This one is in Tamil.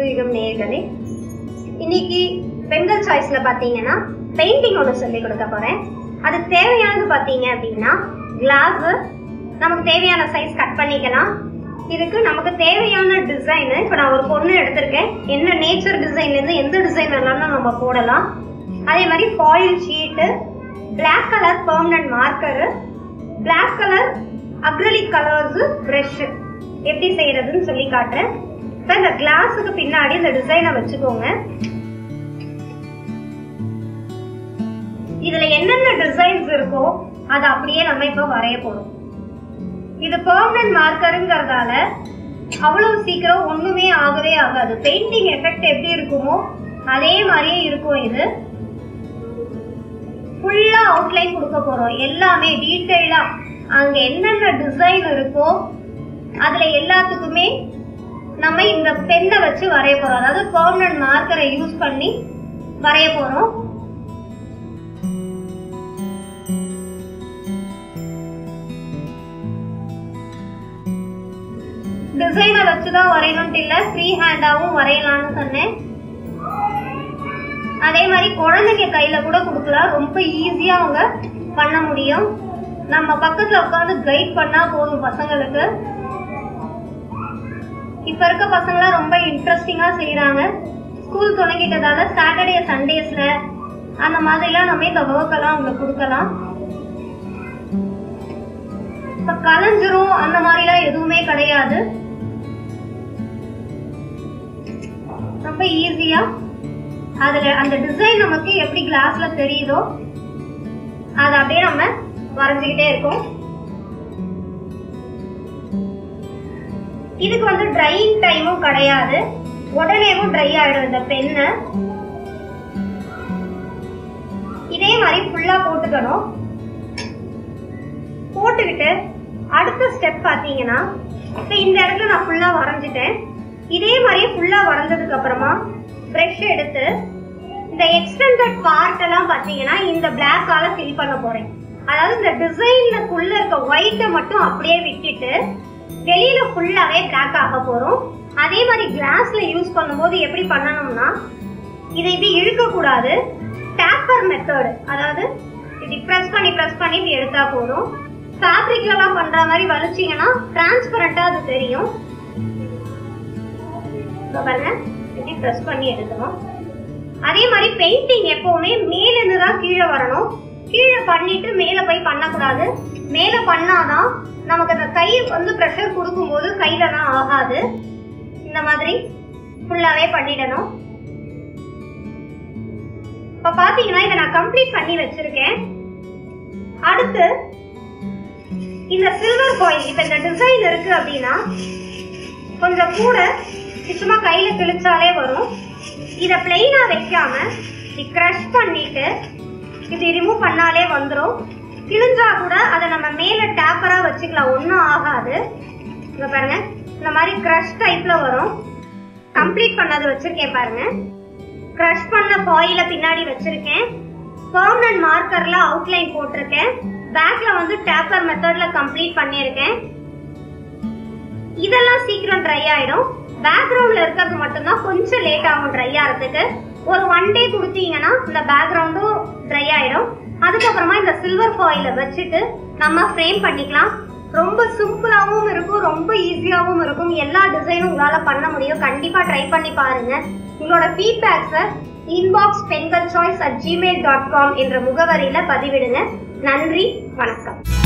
பூர்வீகம் நேர்களே இன்னைக்கு பெண்கள் சாய்ஸ்ல பாத்தீங்கன்னா பெயிண்டிங் ஒன்று சொல்லி கொடுக்க போறேன் அது தேவையானது பாத்தீங்க அப்படின்னா கிளாஸ் நமக்கு தேவையான சைஸ் கட் பண்ணிக்கலாம் இதுக்கு நமக்கு தேவையான டிசைன் இப்போ நான் ஒரு பொண்ணு எடுத்திருக்கேன் என்ன நேச்சர் டிசைன்ல இருந்து எந்த டிசைன் வேணாலும் நம்ம போடலாம் அதே மாதிரி foil sheet black colour permanent marker black colour acrylic colours brush எப்படி செய்யறதுன்னு சொல்லி காட்டுறேன் இப்போ இந்த கிளாஸுக்கு பின்னாடி இந்த டிசைனை வச்சுக்கோங்க இதுல என்னென்ன டிசைன்ஸ் இருக்கோ அதை அப்படியே நம்ம இப்போ வரைய போறோம் இது பெர்மனன்ட் மார்க்கருங்கிறதால அவ்வளவு சீக்கிரம் ஒண்ணுமே ஆகவே ஆகாது பெயிண்டிங் எஃபெக்ட் எப்படி இருக்குமோ அதே மாதிரியே இருக்கும் இது ஃபுல்லா அவுட்லைன் கொடுக்க போறோம் எல்லாமே டீட்டெயிலா அங்க என்னென்ன டிசைன் இருக்கோ அதுல எல்லாத்துக்குமே நம்ம இந்த பெண்ணை வச்சு வரைய போறோம் அதாவது பெர்மனன்ட் மார்க்கரை யூஸ் பண்ணி வரைய போறோம் டிசைனை வச்சுதான் வரையணும்ட்டு இல்ல ஃப்ரீ ஹேண்டாவும் வரையலாம்னு சொன்னேன் அதே மாதிரி குழந்தைங்க கையில கூட கொடுக்கலாம் ரொம்ப ஈஸியா அவங்க பண்ண முடியும் நம்ம பக்கத்துல உட்காந்து கைட் பண்ணா போதும் பசங்களுக்கு இப்ப இருக்க பசங்களாம் ரொம்ப இன்ட்ரெஸ்டிங்கா செய்யறாங்க ஸ்கூல் தொடங்கிட்டதால சாட்டர்டே சண்டேஸ்ல அந்த மாதிரிலாம் நம்ம இந்த ஒர்க் எல்லாம் அவங்களுக்கு கொடுக்கலாம் இப்ப கலைஞ்சிரும் அந்த மாதிரிலாம் எதுவுமே கிடையாது ரொம்ப ஈஸியா அதுல அந்த டிசைன் நமக்கு எப்படி கிளாஸ்ல தெரியுதோ அதை அப்படியே நம்ம வரைஞ்சுக்கிட்டே இருக்கோம் இதுக்கு வந்து ட்ரையிங் டைமும் கிடையாது உடனேவும் ட்ரை ஆயிடும் இந்த பெண்ணு இதே மாதிரி ஃபுல்லா போட்டுக்கணும் போட்டுக்கிட்டு அடுத்த ஸ்டெப் பாத்தீங்கன்னா இப்ப இந்த இடத்துல நான் ஃபுல்லா வரைஞ்சிட்டேன் இதே மாதிரியே ஃபுல்லா வரைஞ்சதுக்கு அப்புறமா பிரஷ் எடுத்து இந்த எக்ஸ்டெண்டட் பார்ட் எல்லாம் பாத்தீங்கன்னா இந்த பிளாக்கால ஃபில் பண்ண போறேன் அதாவது இந்த டிசைன்லக்குள்ள இருக்க ஒயிட்டை மட்டும் அப்படியே விட்டுட்டு வெளியில ஃபுல்லாவே பிளாக் ஆக போறோம் அதே மாதிரி கிளாஸ்ல யூஸ் பண்ணும்போது எப்படி பண்ணணும்னா இதை இப்படி இழுக்க கூடாது டேப்பர் மெத்தட் அதாவது இப்படி பிரஸ் பண்ணி பிரஸ் பண்ணி இப்படி எடுத்தா போதும் ஃபேப்ரிக்ல எல்லாம் பண்ற மாதிரி வலிச்சீங்கன்னா டிரான்ஸ்பரண்டா அது தெரியும் இதோ பாருங்க இப்படி பிரஸ் பண்ணி எடுக்கணும் அதே மாதிரி பெயிண்டிங் எப்பவுமே மேல இருந்து தான் கீழே வரணும் கீழே பண்ணிட்டு மேல போய் பண்ணக்கூடாது மேல பண்ணாதான் நமக்கு அந்த கை வந்து ப்ரெஷர் கொடுக்கும்போது கையிலலாம் ஆகாது இந்த மாதிரி ஃபுல்லாவே பண்ணிடணும் இப்ப பாத்தீங்கன்னா இதை நான் கம்ப்ளீட் பண்ணி வச்சிருக்கேன் அடுத்து இந்த சில்வர் காயின் இப்ப இந்த டிசைன் இருக்கு அப்படின்னா கொஞ்சம் கூட சும்மா கையில கிழிச்சாலே வரும் இத பிளெயினா வைக்காம இப்படி கிரஷ் பண்ணிட்டு இப்படி ரிமூவ் பண்ணாலே வந்துரும் கிழிஞ்சா கூட அதை நம்ம மேல டேப்பரா வச்சுக்கலாம் ஒன்றும் ஆகாது இங்க பாருங்க இந்த மாதிரி கிரஷ் டைப்ல வரும் கம்ப்ளீட் பண்ணது வச்சிருக்கேன் பாருங்க கிரஷ் பண்ண ஃபாயில பின்னாடி வச்சிருக்கேன் பெர்மனன்ட் மார்க்கர்ல அவுட்லைன் போட்டிருக்கேன் பேக்ல வந்து டேப்பர் மெத்தட்ல கம்ப்ளீட் பண்ணியிருக்கேன் இதெல்லாம் சீக்கிரம் ட்ரை ஆயிடும் பேக்ரவுண்ட்ல இருக்கிறது மட்டும்தான் கொஞ்சம் லேட் ஆகும் ட்ரை ஆகிறதுக்கு ஒரு ஒன் டே கொடுத்தீங்கன்னா இந்த பேக்ரவுண்டும் ட்ரை ஆயிடும் அதுக்கப்புறமா இந்த சில்வர் ஃபாயில வச்சுட்டு நம்ம ஃப்ரேம் பண்ணிக்கலாம் ரொம்ப சிம்பிளாவும் இருக்கும் ரொம்ப ஈஸியாவும் இருக்கும் எல்லா டிசைனும் உங்களால பண்ண முடியும் கண்டிப்பா ட்ரை பண்ணி பாருங்க உங்களோட ஃபீட்பேக்ஸை இன்பாக்ஸ் பெண்கள் choice at Gmail dot com என்ற முகவரியில பதிவிடுங்க நன்றி வணக்கம்